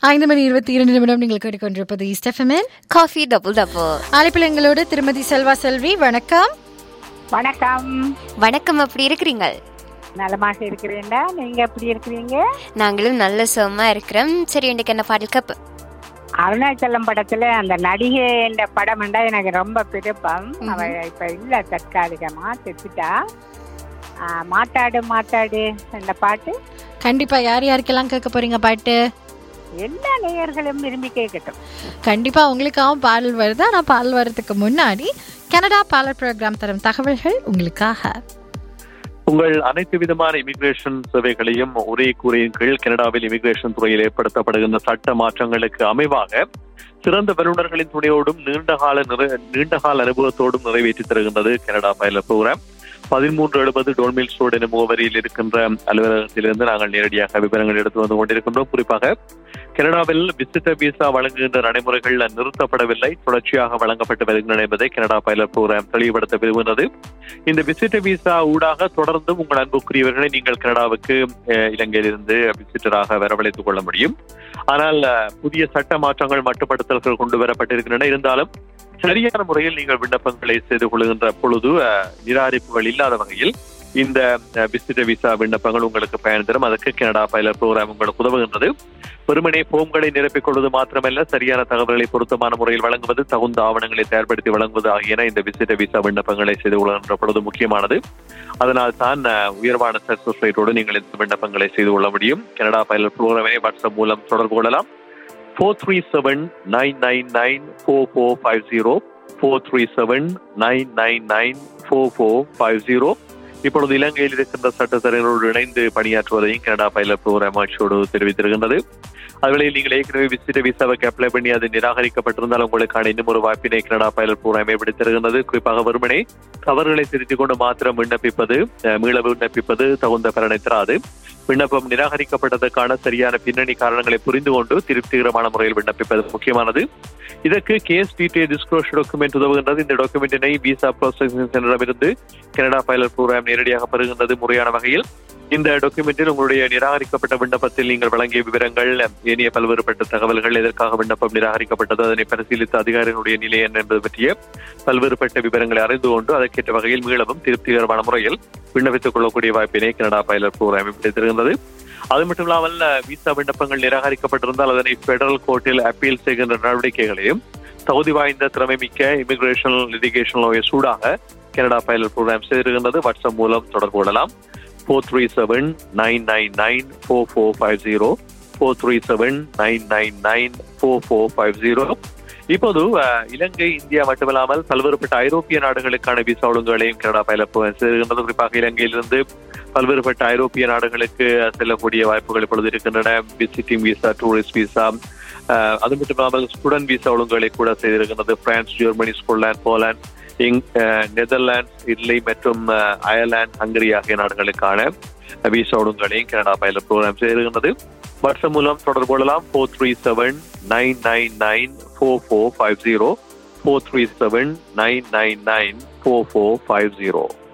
ஐந்து மணி இருபத்தி இரண்டு நிமிடம் நீங்கள் கேட்டுக்கொண்டிருப்பது ஸ்டெஃபமின் காஃபி டபுள் டபுள் அழைப்பில் எங்களோடு திருமதி செல்வா செல்வி வணக்கம் வணக்கம் வணக்கம் அப்படி இருக்கிறீங்க நலமாக இருக்கிறீங்களா நீங்க எப்படி இருக்கிறீங்க நாங்களும் நல்ல சுகமா இருக்கிறோம் சரி இன்னைக்கு என்ன பாடல் கப்பு அருணாச்சலம் படத்துல அந்த நடிகை என்ற படம் என்றா எனக்கு ரொம்ப பிடிப்பம் அவ இப்ப இல்ல தற்காலிகமா செத்துட்டா ஆ, மாட்டாடு மாட்டாடு என்ற பாட்டு கண்டிப்பா யார் யாருக்கெல்லாம் கேட்க போறீங்க பாட்டு எல்லா நேயர்களும் விரும்பி கேட்கட்டும் கண்டிப்பா உங்களுக்காகவும் பாடல் வருது ஆனா பாடல் வர்றதுக்கு முன்னாடி கனடா பாலர் ப்ரோக்ராம் தரும் தகவல்கள் உங்களுக்காக உங்கள் அனைத்து விதமான இமிகிரேஷன் சேவைகளையும் ஒரே கூரையின் கீழ் கனடாவில் இமிகிரேஷன் துறையில் ஏற்படுத்தப்படுகின்ற சட்ட மாற்றங்களுக்கு அமைவாக சிறந்த வல்லுநர்களின் துணையோடும் நீண்டகால நிறை- நீண்டகால அனுபவத்தோடும் நிறைவேற்றி தருகின்றது கனடா பைலட் ப்ரோக்ராம் பதிமூன்று எழுபது டோல்மில் ரோடு எனும் முகவரியில் இருக்கின்ற அலுவலகத்திலிருந்து நாங்கள் நேரடியாக விவரங்கள் எடுத்து வந்து கொண்டிருக்கின்றோம் குறிப்பாக கனடாவில் விசிட்டர் விசா வழங்குகின்ற நடைமுறைகள் நிறுத்தப்படவில்லை தொடர்ச்சியாக வழங்கப்பட்டு வருகின்றன என்பதை கனடா பைலட் ப்ரோக்ராம் தெளிவுபடுத்த விரும்புகிறது இந்த விசிட்டர் விசா ஊடாக தொடர்ந்து உங்கள் அன்புக்குரியவர்களை நீங்கள் கனடாவுக்கு அஹ், இலங்கையிலிருந்து விசிட்டராக வரவழைத்துக் கொள்ள முடியும் ஆனால் அஹ், புதிய சட்ட மாற்றங்கள் மட்டுப்படுத்தல்கள் கொண்டு வரப்பட்டிருக்கின்றன இருந்தாலும் சரியான முறையில் நீங்கள் விண்ணப்பங்களை செய்து கொள்கின்ற பொழுது அஹ், நிராகரிப்புகள் இல்லாத வகையில் இந்த விசிட்டர் விசா விண்ணப்பங்கள் உங்களுக்கு பயன் தரும் அதற்கு கனடா பைலட் ப்ரோக்ராம் உங்களுக்கு உதவுகின்றது வெறுமனே போம்களை நிரப்பிக் கொள்வது மாத்திரமல்ல சரியான தகவல்களை பொருத்தமான முறையில் வழங்குவது தகுந்த ஆவணங்களை தயார்படுத்தி வழங்குவது ஆகியன இந்த விசிட்ட விசா விண்ணப்பங்களை செய்து கொள்கின்ற பொழுது முக்கியமானது அதனால் தான் அஹ், உயர்வான சக்சஸ் ரேட்டோடு நீங்கள் இந்த விண்ணப்பங்களை செய்து கொள்ள முடியும் கனடா பைலட் ப்ரோக்ராமை வாட்ஸ்அப் மூலம் தொடர்பு கொள்ளலாம் four three seven nine nine nine four four five zero four three seven nine nine nine four four five zero இப்பொழுது இலங்கையில் இருக்கின்ற சட்டத்தரங்களோடு இணைந்து பணியாற்றுவதையும் கனடா பைலட் ப்ரோக்ராம் ஆட்சியோடு தெரிவித்திருக்கின்றது அதுவேளையில் நீங்கள் ஏற்கனவே விசிட்ட விசாவுக்கு அப்ளை பண்ணி அது நிராகரிக்கப்பட்டிருந்தால் உங்களுக்கான இன்னும் ஒரு வாய்ப்பினை கனடா பைலட் ப்ரோக்ராம் ஏற்படுத்தியிருக்கின்றது குறிப்பாக வெறுமனே தவறுகளை திருத்திக் கொண்டு மாத்திரம் விண்ணப்பிப்பது அஹ், மீள விண்ணப்பிப்பது தகுந்த பலனை தராது விண்ணப்பம் நிராகரிக்கப்பட்டதற்கான சரியான பின்னணி காரணங்களை புரிந்து கொண்டு திருப்திகரமான முறையில் விண்ணப்பிப்பது முக்கியமானது இதற்கு கேஸ் டீடைல் டிஸ்க்ளோஷர் டாக்குமெண்ட் உதவுகின்றது இந்த டாக்குமெண்டினை விசா ப்ராசஸிங் சென்டரிடமிருந்து கனடா பைலட் ப்ரோக்ராம் நேரடியாக பெறுகின்றது முறையான வகையில் இந்த டாக்குமெண்டில் உங்களுடைய நிராகரிக்கப்பட்ட விண்ணப்பத்தில் நீங்கள் வழங்கிய விவரங்கள் ஏனைய பல்வேறுபட்ட தகவல்கள் எதற்காக விண்ணப்பம் நிராகரிக்கப்பட்டது அதனை பரிசீலித்த அதிகாரிகளுடைய நிலை என்ன என்பது பற்றிய பல்வேறுபட்ட விவரங்களை அறிந்து கொண்டு அதற்கேற்ற வகையில் மீளவும் திருப்திகரமான முறையில் விண்ணப்பித்துக் கொள்ளக்கூடிய வாய்ப்பினை கனடா பைலட் ப்ரோக்ராம் கிடைத்திருந்தது அது மட்டும் இல்லாமல் அஹ், விசா விண்ணப்பங்கள் நிராகரிக்கப்பட்டிருந்தால் அதனை பெடரல் கோர்ட்டில் அப்பீல் செய்கின்ற நடவடிக்கைகளையும் தகுதி வாய்ந்த திறமைமிக்க இமிகிரேஷன் லிட்டிகேஷன் லோயர் சூடாக கனடா பைலட் ப்ரோக்ராம் செய்திருக்கின்றது வாட்ஸ்அப் மூலம் தொடர்பு கொள்ளலாம் four three seven nine nine nine four four five zero four three seven nine nine nine four four five zero இப்போது அஹ், இலங்கை இந்தியா மட்டுமில்லாமல் பல்வேறுபட்ட ஐரோப்பிய நாடுகளுக்கான விசா ஒழுங்குகளையும் கனடா பயில செய்கின்றது குறிப்பாக இலங்கையிலிருந்து பல்வேறுபட்ட ஐரோப்பிய நாடுகளுக்கு செல்லக்கூடிய வாய்ப்புகள் இப்பொழுது இருக்கின்றன விசிட்டிங் விசா டூரிஸ்ட் விசா அஹ், அது மட்டும் இல்லாமல் ஸ்டூடெண்ட் விசா ஒழுங்குகளை கூட செய்திருக்கின்றது பிரான்ஸ் ஜெர்மனி ஸ்கொட்லாந்து போலாந்து இங் அஹ், நெதர்லாந்து இட்லி மற்றும் அஹ், அயர்லாந்து ஹங்கரி ஆகிய நாடுகளுக்கான விசா ஒழுங்குகளையும் கனடா பயில ப்ரோக்ராம் செய்திருக்கின்றது வாட்ஸ்அப் மூலம் தொடர்பு கொள்ளலாம் four three seven nine nine nine four four five zero four three seven nine nine nine four four five zero